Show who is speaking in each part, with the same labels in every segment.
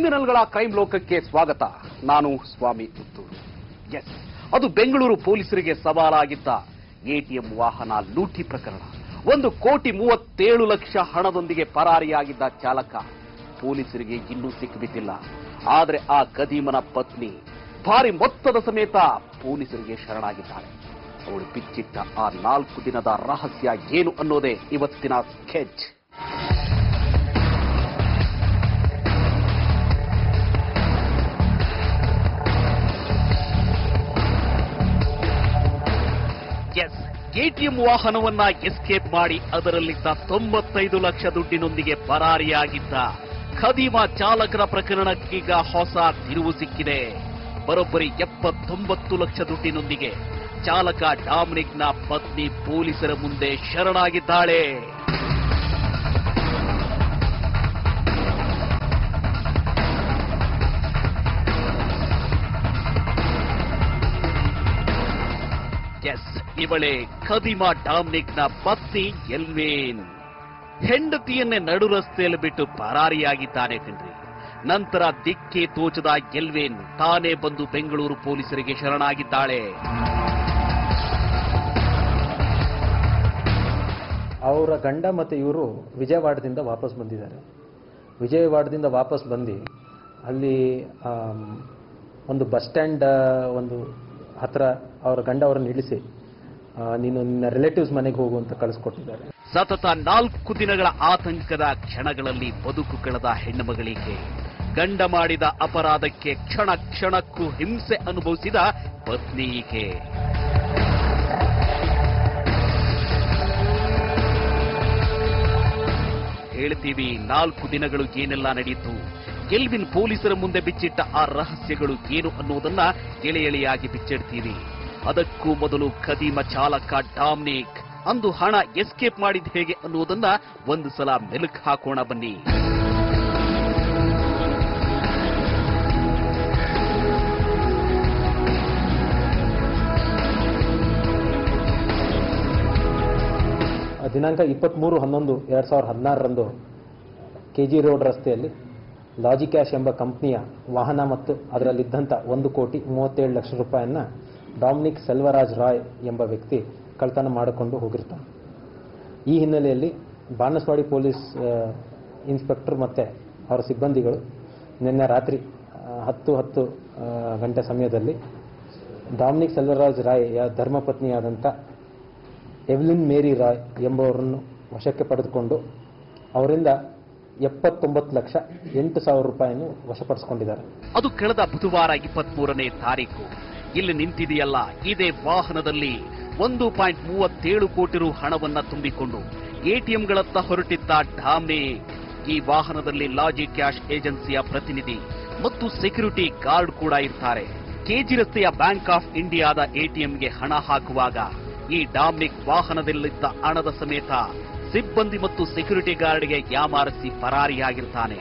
Speaker 1: ಕ್ರಿಮಿನಲ್ಗಳ crime ಲೋಕಕ್ಕೆ ಸ್ವಾಗತ ನಾನು ಸ್ವಾಮಿ ಪುತ್ತೂರು ಎಸ್ ಅದು ಬೆಂಗಳೂರು ಪೊಲೀಸರಿಗೆ ಸವಾಲಾಗಿದ್ದ ಎಟಿಎಂ ವಾಹನ ಲೂಟಿ ಪ್ರಕರಣ ಒಂದು ಕೋಟಿ ಮೂವತ್ತೇಳು ಲಕ್ಷ ಹಣದೊಂದಿಗೆ ಪರಾರಿಯಾಗಿದ್ದ ಚಾಲಕ ಪೊಲೀಸರಿಗೆ ಇನ್ನೂ ಸಿಕ್ಕಿಬಿದ್ದಿಲ್ಲ ಆದರೆ ಆ ಕದೀಮನ ಪತ್ನಿ ಭಾರಿ ಮೊತ್ತದ ಸಮೇತ ಪೊಲೀಸರಿಗೆ ಶರಣಾಗಿದ್ದಾಳೆ ಅವಳು ಬಿಚ್ಚಿಟ್ಟ ಆ ನಾಲ್ಕು ದಿನದ ರಹಸ್ಯ ಏನು ಅನ್ನೋದೇ ಇವತ್ತಿನ ಸ್ಕೆಚ್ ಎಸ್ ಎಟಿಎಂ ವಾಹನವನ್ನ ಎಸ್ಕೇಪ್ ಮಾಡಿ ಅದರಲ್ಲಿದ್ದ ತೊಂಬತ್ತೈದು ಲಕ್ಷ ದುಡ್ಡಿನೊಂದಿಗೆ ಪರಾರಿಯಾಗಿದ್ದ ಖದೀಮ ಚಾಲಕರ ಪ್ರಕರಣಕ್ಕೀಗ ಹೊಸ ತಿರುವು ಸಿಕ್ಕಿದೆ ಬರೋಬ್ಬರಿ ಎಪ್ಪತ್ತೊಂಬತ್ತು ಲಕ್ಷ ದುಡ್ಡಿನೊಂದಿಗೆ ಚಾಲಕ ಡಾಮಿನಿಕ್ನ ಪತ್ನಿ ಪೊಲೀಸರ ಮುಂದೆ ಶರಣಾಗಿದ್ದಾಳೆ ಎಸ್ ಇವಳೆ ಖದೀಮ ಡಾಮ್ನಿಕ್ನ ಪತ್ನಿ ಎಲ್ವೇನ್ ಹೆಂಡತಿಯನ್ನೇ ನಡು ರಸ್ತೆಯಲ್ಲಿ ಬಿಟ್ಟು ಪರಾರಿಯಾಗಿದ್ದಾನೆ ಕಣ್ರಿ ನಂತರ ದಿಕ್ಕೆ ತೋಚದ ಎಲ್ವೇನ್ ತಾನೇ ಬಂದು ಬೆಂಗಳೂರು ಪೊಲೀಸರಿಗೆ ಶರಣಾಗಿದ್ದಾಳೆ
Speaker 2: ಅವರ ಗಂಡ ಮತ್ತು ಇವರು ವಿಜಯವಾಡದಿಂದ ವಾಪಸ್ ಬಂದಿದ್ದಾರೆ ವಿಜಯವಾಡದಿಂದ ವಾಪಸ್ ಬಂದು ಅಲ್ಲಿ ಆಮ್, ಒಂದು ಬಸ್ ಸ್ಟ್ಯಾಂಡ್ ಆ, ಒಂದು ಹತ್ರ ಅವರ ಗಂಡ ಅವರನ್ನು ಇಳಿಸಿ ಆ, ನೀನು ನಿನ್ನ ರಿಲೇಟಿವ್ಸ್ ಮನೆಗೆ ಹೋಗು ಅಂತ ಕಳಿಸ್ಕೊಟ್ಟಿದ್ದಾರೆ
Speaker 1: ಸತತ ನಾಲ್ಕು ದಿನಗಳ ಆತಂಕದ ಕ್ಷಣಗಳಲ್ಲಿ ಬದುಕು ಕಳೆದ ಹೆಣ್ಣುಮಗಳಿಗೆ ಗಂಡ ಮಾಡಿದ ಅಪರಾಧಕ್ಕೆ ಕ್ಷಣ ಕ್ಷಣಕ್ಕೂ ಹಿಂಸೆ ಅನುಭವಿಸಿದ ಪತ್ನಿ ಈಕೆ ಹೇಳ್ತೀವಿ ನಾಲ್ಕು ದಿನಗಳು ಏನೆಲ್ಲ ನಡೆಯಿತು ಎಲ್ವಿನ್ ಪೊಲೀಸರ ಮುಂದೆ ಬಿಚ್ಚಿಟ್ಟ ಆ ರಹಸ್ಯಗಳು ಏನು ಅನ್ನೋದನ್ನ ಎಳೆ ಎಳೆಯಾಗಿ ಬಿಚ್ಚಿಡ್ತೀವಿ ಅದಕ್ಕೂ ಮೊದಲು ಖದೀಮ ಚಾಲಕ ಡಾಮ್ನಿಕ್ ಅಂದು ಹಣ ಎಸ್ಕೇಪ್ ಮಾಡಿದ ಹೇಗೆ ಅನ್ನೋದನ್ನ ಒಂದು ಸಲ ಮೆಲುಕು ಹಾಕೋಣ ಬನ್ನಿ
Speaker 2: ಆ ದಿನಾಂಕ ಇಪ್ಪತ್ತ್ಮೂರು ಹನ್ನೊಂದು ಎರಡು ಸಾವಿರದ ಹದಿನಾರರಂದು ಕೆ ಜಿ ರೋಡ್ ರಸ್ತೆಯಲ್ಲಿ ಲಾಜಿ ಕ್ಯಾಶ್ ಎಂಬ ಕಂಪ್ನಿಯ ವಾಹನ ಮತ್ತು ಅದರಲ್ಲಿದ್ದಂಥ ಒಂದು ಕೋಟಿ ಮೂವತ್ತೇಳು ಲಕ್ಷ ರೂಪಾಯಿಯನ್ನು ಡಾಮಿನಿಕ್ ಸೆಲ್ವರಾಜ್ ರಾಯ್ ಎಂಬ ವ್ಯಕ್ತಿ ಕಳ್ತನ ಮಾಡಿಕೊಂಡು ಹೋಗಿರ್ತಾನೆ ಈ ಹಿನ್ನೆಲೆಯಲ್ಲಿ ಬಾಣಸ್ವಾಡಿ ಪೊಲೀಸ್ ಆ, ಇನ್ಸ್ಪೆಕ್ಟರ್ ಮತ್ತು ಅವರ ಸಿಬ್ಬಂದಿಗಳು ನಿನ್ನೆ ರಾತ್ರಿ ಆ, ಹತ್ತು ಹತ್ತು ಆ, ಗಂಟೆ ಸಮಯದಲ್ಲಿ ಡಾಮಿನಿಕ್ ಸೆಲ್ವರಾಜ್ ರಾಯ್ ಧರ್ಮಪತ್ನಿಯಾದಂಥ ಎವ್ಲಿನ್ ಮೇರಿ ರಾಯ್ ಎಂಬುವರನ್ನು ವಶಕ್ಕೆ ಪಡೆದುಕೊಂಡು ಅವರಿಂದ ಎಪ್ಪತ್ತೊಂಬತ್ತು ಲಕ್ಷ ಎಂಟು ಸಾವಿರ ರೂಪಾಯಿಯನ್ನು ವಶಪಡಿಸಿಕೊಂಡಿದ್ದಾರೆ
Speaker 1: ಅದು ಕಳೆದ ಬುಧವಾರ ಇಪ್ಪತ್ಮೂರನೇ ತಾರೀಕು ಇಲ್ಲಿ ನಿಂತಿದೆಯಲ್ಲ ಇದೇ ವಾಹನದಲ್ಲಿ ಒಂದು ಪಾಯಿಂಟ್ ಮೂವತ್ತೇಳು ಕೋಟಿ ರು ಹಣವನ್ನ ತುಂಬಿಕೊಂಡು ಎಟಿಎಂಗಳತ್ತ ಹೊರಟಿದ್ದ ಢಾಮ್ನೆ ಈ ವಾಹನದಲ್ಲಿ ಲಾಜಿ ಕ್ಯಾಶ್ ಏಜೆನ್ಸಿಯ ಪ್ರತಿನಿಧಿ ಮತ್ತು ಸೆಕ್ಯೂರಿಟಿ ಗಾರ್ಡ್ ಕೂಡ ಇರ್ತಾರೆ ಕೆಜಿ ರಸ್ತೆಯ ಬ್ಯಾಂಕ್ ಆಫ್ ಇಂಡಿಯಾದ ಎಟಿಎಂಗೆ ಹಣ ಹಾಕುವಾಗ ಈ ಡಾಮ್ನಿಕ್ ವಾಹನದಲ್ಲಿದ್ದ ಹಣದ ಸಮೇತ ಸಿಬ್ಬಂದಿ ಮತ್ತು ಸೆಕ್ಯೂರಿಟಿ ಗಾರ್ಡ್ಗೆ ಯಾಮಾರಿಸಿ ಪರಾರಿಯಾಗಿರ್ತಾನೆ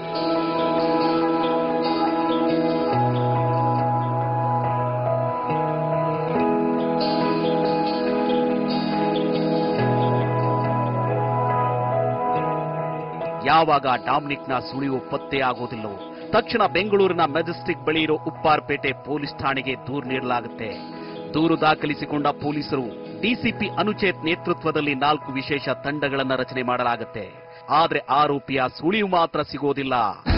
Speaker 1: ಯಾವಾಗ ಡಾಮ್ನಿಕ್ನ ಸುಳಿವು ಪತ್ತೆಯಾಗೋದಿಲ್ಲವೋ ತಕ್ಷಣ ಬೆಂಗಳೂರಿನ ಮೆಜೆಸ್ಟಿಕ್ ಬಳಿ ಇರೋ ಉಪ್ಪಾರ್ಪೇಟೆ ಪೊಲೀಸ್ ಠಾಣೆಗೆ ದೂರು ನೀಡಲಾಗುತ್ತೆ ದೂರು ದಾಖಲಿಸಿಕೊಂಡ ಪೊಲೀಸರು ಡಿಸಿಪಿ ಅನುಚೇತ್ ನೇತೃತ್ವದಲ್ಲಿ ನಾಲ್ಕು ವಿಶೇಷ ತಂಡಗಳನ್ನ ರಚನೆ ಮಾಡಲಾಗುತ್ತೆ ಆದ್ರೆ ಆರೋಪಿಯ ಸುಳಿವು ಮಾತ್ರ ಸಿಗೋದಿಲ್ಲ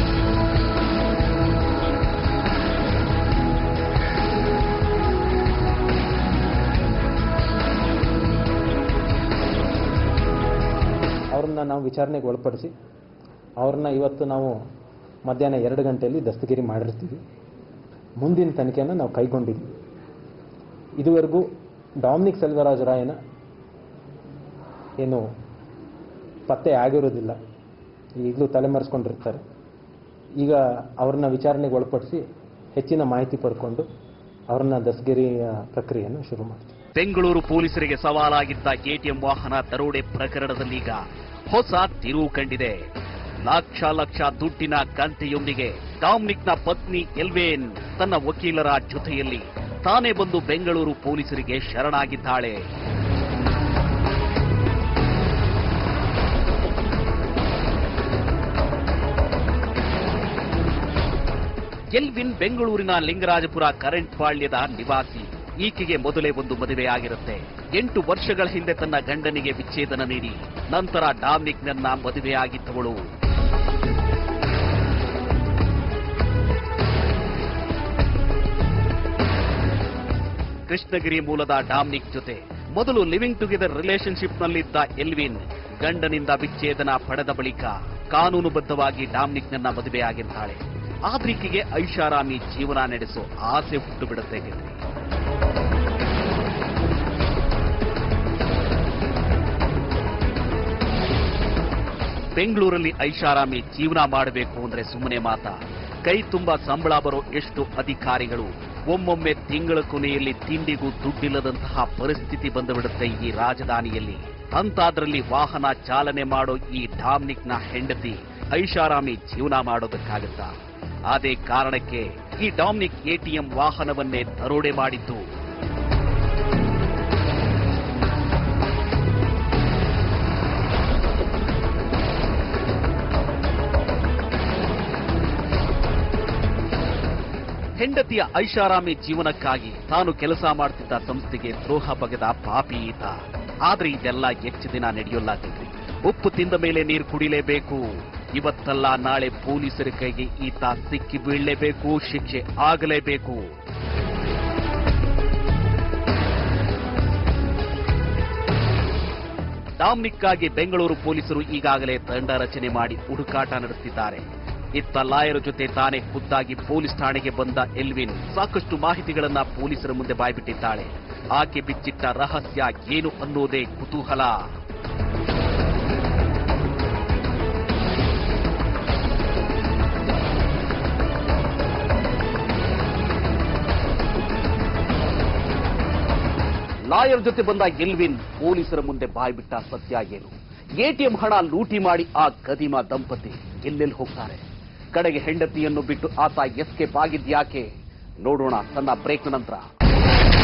Speaker 2: ಅವ್ರನ್ನ ನಾವು ವಿಚಾರಣೆಗೆ ಒಳಪಡಿಸಿ ಅವ್ರನ್ನ ಇವತ್ತು ನಾವು ಮಧ್ಯಾಹ್ನ ಎರಡು ಗಂಟೆಯಲ್ಲಿ ದಸ್ತಗಿರಿ ಮಾಡಿರ್ತೀವಿ ಮುಂದಿನ ತನಿಖೆಯನ್ನು ನಾವು ಕೈಗೊಂಡಿದ್ವಿ ಇದುವರೆಗೂ ಡಾಮಿನಿಕ್ ಸೆಲ್ವರಾಜ್ ರಾಯನ ಏನು ಪತ್ತೆ ಆಗಿರೋದಿಲ್ಲ ಈಗಲೂ ತಲೆಮರೆಸ್ಕೊಂಡಿರ್ತಾರೆ ಈಗ ಅವ್ರನ್ನ ವಿಚಾರಣೆಗೆ ಒಳಪಡಿಸಿ ಹೆಚ್ಚಿನ ಮಾಹಿತಿ ಪಡ್ಕೊಂಡು ಅವ್ರನ್ನ ದಸ್ತಗಿರಿಯ ಪ್ರಕ್ರಿಯೆಯನ್ನು ಶುರು ಮಾಡ್ತೀವಿ
Speaker 1: ಬೆಂಗಳೂರು ಪೊಲೀಸರಿಗೆ ಸವಾಲಾಗಿದ್ದ ಎಟಿಎಂ ವಾಹನ ದರೋಡೆ ಪ್ರಕರಣದಲ್ಲೀಗ ಹೊಸ ತಿರುವು ಕಂಡಿದೆ ಲಕ್ಷ ಲಕ್ಷ ದುಡ್ಡಿನ ಕಂತೆಯೊಂದಿಗೆ ಡಾಮ್ನಿಕ್ನ ಪತ್ನಿ ಎಲ್ವೇನ್ ತನ್ನ ವಕೀಲರ ಜೊತೆಯಲ್ಲಿ ತಾನೇ ಬಂದು ಬೆಂಗಳೂರು ಪೊಲೀಸರಿಗೆ ಶರಣಾಗಿದ್ದಾಳೆ ಎಲ್ವಿನ್ ಬೆಂಗಳೂರಿನ ಲಿಂಗರಾಜಪುರ ಕರೆಂಟ್ ಪಾಳ್ಯದ ನಿವಾಸಿ ಈಕೆಗೆ ಮೊದಲೇ ಒಂದು ಮದುವೆ ಆಗಿರುತ್ತೆ ಎಂಟು ವರ್ಷಗಳ ಹಿಂದೆ ತನ್ನ ಗಂಡನಿಗೆ ವಿಚ್ಛೇದನ ನೀಡಿ ನಂತರ ಡಾಮ್ನಿಕ್ನನ್ನ ಮದುವೆಯಾಗಿದ್ದವಳು ಕೃಷ್ಣಗಿರಿ ಮೂಲದ ಡಾಮ್ನಿಕ್ ಜೊತೆ ಮೊದಲು ಲಿವಿಂಗ್ ಟುಗೆದರ್ ರಿಲೇಶನ್ಶಿಪ್ನಲ್ಲಿದ್ದ ಎಲ್ವಿನ್ ಗಂಡನಿಂದ ವಿಚ್ಛೇದನ ಪಡೆದ ಬಳಿಕ ಕಾನೂನುಬದ್ಧವಾಗಿ ಡಾಮ್ನಿಕ್ನನ್ನ ಮದುವೆಯಾಗಿದ್ದಾಳೆ ಆದ್ರೀಕೆಗೆ ಐಷಾರಾಮಿ ಜೀವನ ನಡೆಸೋ ಆಸೆ ಹುಟ್ಟು ಬಿಡುತ್ತೆ ಗೆಳತಿ. ಬೆಂಗಳೂರಲ್ಲಿ ಐಷಾರಾಮಿ ಜೀವನ ಮಾಡಬೇಕು ಅಂದ್ರೆ ಸುಮ್ಮನೆ ಮಾತಾ ಕೈ ತುಂಬಾ ಸಂಬಳ ಬರೋ ಎಷ್ಟು ಅಧಿಕಾರಿಗಳು ಒಮ್ಮೊಮ್ಮೆ ತಿಂಗಳ ಕೊನೆಯಲ್ಲಿ ತಿಂಡಿಗೂ ದುಡ್ಡಿಲ್ಲದಂತಹ ಪರಿಸ್ಥಿತಿ ಬಂದುಬಿಡುತ್ತೆ ಈ ರಾಜಧಾನಿಯಲ್ಲಿ ಅಂತಾದ್ರಲ್ಲಿ ವಾಹನ ಚಾಲನೆ ಮಾಡೋ ಈ ಡಾಮ್ನಿಕ್ನ ಹೆಂಡತಿ ಐಷಾರಾಮಿ ಜೀವನ ಮಾಡೋದಕ್ಕಾಗತ್ತಾ ಅದೇ ಕಾರಣಕ್ಕೆ ಈ ಡಾಮ್ನಿಕ್ ಎಟಿಎಂ ವಾಹನವನ್ನೇ ದರೋಡೆ ಮಾಡಿದ್ದು ಹೆಂಡತಿಯ ಐಷಾರಾಮಿ ಜೀವನಕ್ಕಾಗಿ ತಾನು ಕೆಲಸ ಮಾಡ್ತಿದ್ದ ಸಂಸ್ಥೆಗೆ ದ್ರೋಹ ಬಗೆದ ಪಾಪಿ ಈತ ಆದ್ರೆ ಇದೆಲ್ಲ ಹೆಚ್ಚು ದಿನ ನಡೆಯೋಲ್ಲ ಕಣ್ರಿ ಉಪ್ಪು ತಿಂದ ಮೇಲೆ ನೀರು ಕುಡಿಲೇಬೇಕು ಇವತ್ತಲ್ಲ ನಾಳೆ ಪೊಲೀಸರ ಕೈಗೆ ಈತ ಸಿಕ್ಕಿ ಬೀಳಲೇಬೇಕು ಶಿಕ್ಷೆ ಆಗಲೇಬೇಕು ಡಾಮ್ನಿಕ್ಕಾಗಿ ಬೆಂಗಳೂರು ಪೊಲೀಸರು ಈಗಾಗಲೇ ತಂಡ ರಚನೆ ಮಾಡಿ ಹುಡುಕಾಟ ನಡೆಸುತ್ತಿದ್ದಾರೆ ಇತ್ತ ಲಾಯರ್ ಜೊತೆ ತಾನೇ ಖುದ್ದಾಗಿ ಪೊಲೀಸ್ ಠಾಣೆಗೆ ಬಂದ ಎಲ್ವಿನ್ ಸಾಕಷ್ಟು ಮಾಹಿತಿಗಳನ್ನ ಪೊಲೀಸರ ಮುಂದೆ ಬಾಯ್ಬಿಟ್ಟಿದ್ದಾಳೆ ಆಕೆ ಬಿಚ್ಚಿಟ್ಟ ರಹಸ್ಯ ಏನು ಅನ್ನೋದೇ ಕುತೂಹಲ ಲಾಯರ್ ಜೊತೆ ಬಂದ ಎಲ್ವಿನ್ ಪೊಲೀಸರ ಮುಂದೆ ಬಾಯ್ಬಿಟ್ಟ ಸತ್ಯ ಏನು ಎಟಿಎಂ ಹಣ ಲೂಟಿ ಮಾಡಿ ಆ ಕದಿಮ ದಂಪತಿ ಎಲ್ಲೆಲ್ಲಿ ಹೋಗ್ತಾರೆ ಕಡೆಗೆ ಹೆಂಡತಿಯನ್ನು ಬಿಟ್ಟು ಆತ ಎಸ್ಕೇಪ್ ಆಗಿದ್ಯಾಕೆ ನೋಡೋಣ ತನ್ನ ಬ್ರೇಕ್ ನಂತರ